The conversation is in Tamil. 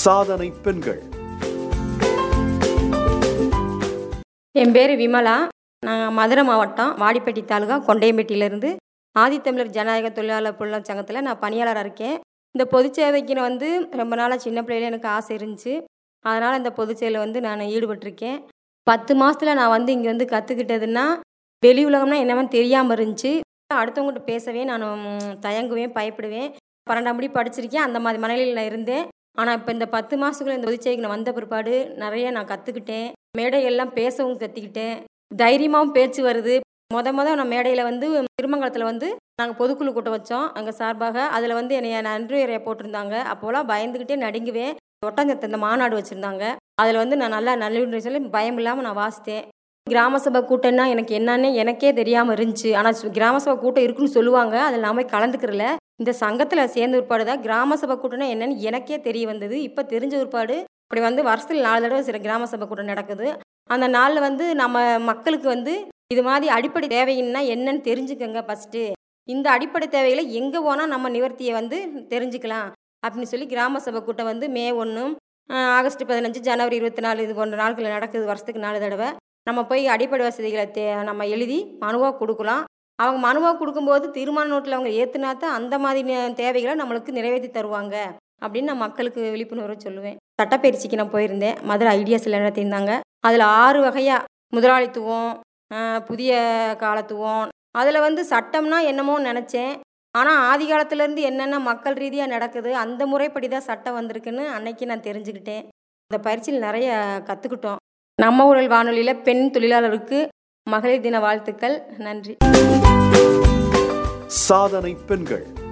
சாதனை பெண்கள் என் பேர் விமலா நான் மதுரை மாவட்டம் வாடிப்பட்டி தாலுகா கொண்டையம்பட்டியிலேருந்து ஆதித்தமிழர் ஜனநாயக தொழிலாளர் புள்ள சங்கத்தில் நான் பணியாளராக இருக்கேன் இந்த பொதுச் சேவைக்கு நான் வந்து ரொம்ப நாளாக சின்ன பிள்ளையில எனக்கு ஆசை இருந்துச்சு அதனால் இந்த பொதுச் சேவையில் வந்து நான் ஈடுபட்டிருக்கேன் பத்து மாதத்தில் நான் வந்து இங்கே வந்து கற்றுக்கிட்டதுன்னா வெளி உலகம்னா என்னவோ தெரியாமல் இருந்துச்சு அடுத்தவங்ககிட்ட பேசவே நான் ம், தயங்குவேன் பயப்படுவேன் பன்னெண்டாம் படி படிச்சிருக்கேன் அந்த மாதிரி மனநிலையில் நான் இருந்தேன் ஆனால் இப்போ இந்த பத்து மாதத்துக்குள்ள இந்த பொதுச்சேவைக்கு நான் வந்த பிற்பாடு நிறைய நான் கற்றுக்கிட்டேன் மேடையெல்லாம் பேசவும் கற்றுக்கிட்டேன் தைரியமாகவும் பேச்சு வருது மொத மொதல் நான் மேடையில் வந்து திருமங்கலத்தில் வந்து நாங்கள் பொதுக்குழு கூட்டம் வச்சோம் அங்கே சார்பாக அதில் வந்து என்னைய நன்றி உரையை போட்டிருந்தாங்க அப்போலாம் பயந்துக்கிட்டே நடுங்குவேன் ஒட்டஞ்சத்த இந்த மாநாடு வச்சுருந்தாங்க அதில் வந்து நான் நல்லா நல்ல சொல்லி பயம் இல்லாமல் நான் வாசித்தேன் கிராம சபை கூட்டம்னா எனக்கு என்னன்னே எனக்கே தெரியாமல் இருந்துச்சு ஆனால் கிராம சபை கூட்டம் இருக்குன்னு சொல்லுவாங்க அதில் நான் போய் கலந்துக்கிறல இந்த சங்கத்தில் சேர்ந்த உட்பாடு தான் கிராம சபை கூட்டம்னா என்னன்னு எனக்கே தெரிய வந்தது இப்போ தெரிஞ்ச உட்பாடு அப்படி வந்து வருஷத்தில் நாலு தடவை சில கிராம சபை கூட்டம் நடக்குது அந்த நாளில் வந்து நம்ம மக்களுக்கு வந்து இது மாதிரி அடிப்படை தேவைன்னா என்னன்னு தெரிஞ்சுக்கங்க ஃபஸ்ட்டு இந்த அடிப்படை தேவைகளை எங்கே போனால் நம்ம நிவர்த்தியை வந்து தெரிஞ்சுக்கலாம் அப்படின்னு சொல்லி கிராம சபை கூட்டம் வந்து மே ஒன்று ஆகஸ்ட் பதினஞ்சு ஜனவரி இருபத்தி நாலு இது போன்ற நாட்கள் நடக்குது வருஷத்துக்கு நாலு தடவை நம்ம போய் அடிப்படை வசதிகளை தே நம்ம எழுதி மனுவாக கொடுக்கலாம் அவங்க மனுவாக கொடுக்கும்போது தீர்மான நோட்டில் அவங்க ஏற்றுனா தான் அந்த மாதிரி நே- தேவைகளை நம்மளுக்கு நிறைவேற்றி தருவாங்க அப்படின்னு நான் மக்களுக்கு விழிப்புணர்வு சொல்லுவேன் சட்டப்பயிற்சிக்கு நான் போயிருந்தேன் மதுரை ஐடியாஸில் நடத்தியிருந்தாங்க அதில் ஆறு வகையாக முதலாளித்துவம் ஆஹ், புதிய காலத்துவம் அதில் வந்து சட்டம்னா என்னமோ நினச்சேன் ஆனால் ஆதி காலத்துலேருந்து என்னென்ன மக்கள் ரீதியாக நடக்குது அந்த முறைப்படி தான் சட்டம் வந்திருக்குன்னு அன்னைக்கு நான் தெரிஞ்சுக்கிட்டேன் அந்த பயிற்சியில் நிறைய கற்றுக்கிட்டோம் நம்ம ஊழல் வானொலியில் பெண் தொழிலாளருக்கு மகளிர் தின வாழ்த்துக்கள் நன்றி சாதனை பெண்கள்